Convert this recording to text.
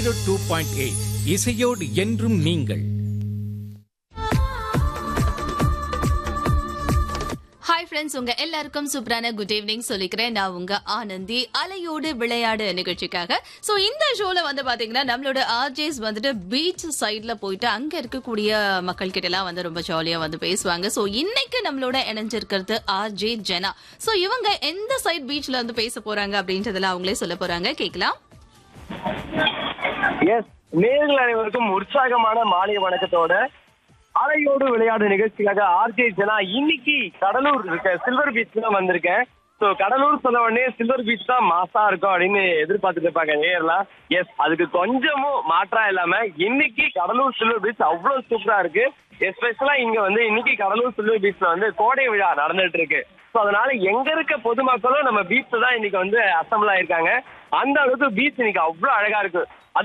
zero two point eight இசையோடு என்றும் நீங்கள் ஹாய் ஃப்ரெண்ட்ஸ் உங்க எல்லாருக்கும் சூப்பரான குட் ஈவினிங் சொல்லிக்கிறேன் நான் உங்க ஆனந்தி அலையோடு விளையாடு நிகழ்ச்சிக்காக சோ இந்த ஷோல வந்து பாத்தீங்கன்னா நம்மளோட ஆர்ஜேஸ் வந்துட்டு பீச் சைட்ல போயிட்டு அங்க இருக்கக்கூடிய மக்கள் கிட்ட எல்லாம் வந்து ரொம்ப ஜாலியா வந்து பேசுவாங்க சோ இன்னைக்கு நம்மளோட இணைஞ்சிருக்கிறது ஆர்ஜே ஜெனா சோ இவங்க எந்த சைட் பீச்ல வந்து பேச போறாங்க அப்படின்றதுல அவங்களே சொல்ல போறாங்க கேக்கலாம் எஸ் நேர்கள் அனைவருக்கும் உற்சாகமான மாலை வணக்கத்தோட அலையோடு விளையாடு நிகழ்ச்சிக்காக ஆர்ஜே ஜனா இன்னைக்கு கடலூர் இருக்க சில்வர் பீச் தான் வந்திருக்கேன் ஸோ கடலூர் சொன்ன உடனே சில்வர் பீச் தான் மாசா இருக்கும் அப்படின்னு எதிர்பார்த்துட்டு இருப்பாங்க நேர்லாம் எஸ் அதுக்கு கொஞ்சமும் மாற்றா இல்லாம இன்னைக்கு கடலூர் சில்வர் பீச் அவ்வளவு சூப்பரா இருக்கு எஸ்பெஷலா இங்க வந்து இன்னைக்கு கடலூர் சில்வர் பீச்ல வந்து கோடை விழா நடந்துட்டு இருக்கு ஸோ அதனால எங்க இருக்க பொதுமக்களும் நம்ம பீச்ல தான் இன்னைக்கு வந்து அசம்பிள் ஆயிருக்காங்க அந்த அளவுக்கு பீச் இன்னைக்கு அவ்வளவு அழகா இருக்கு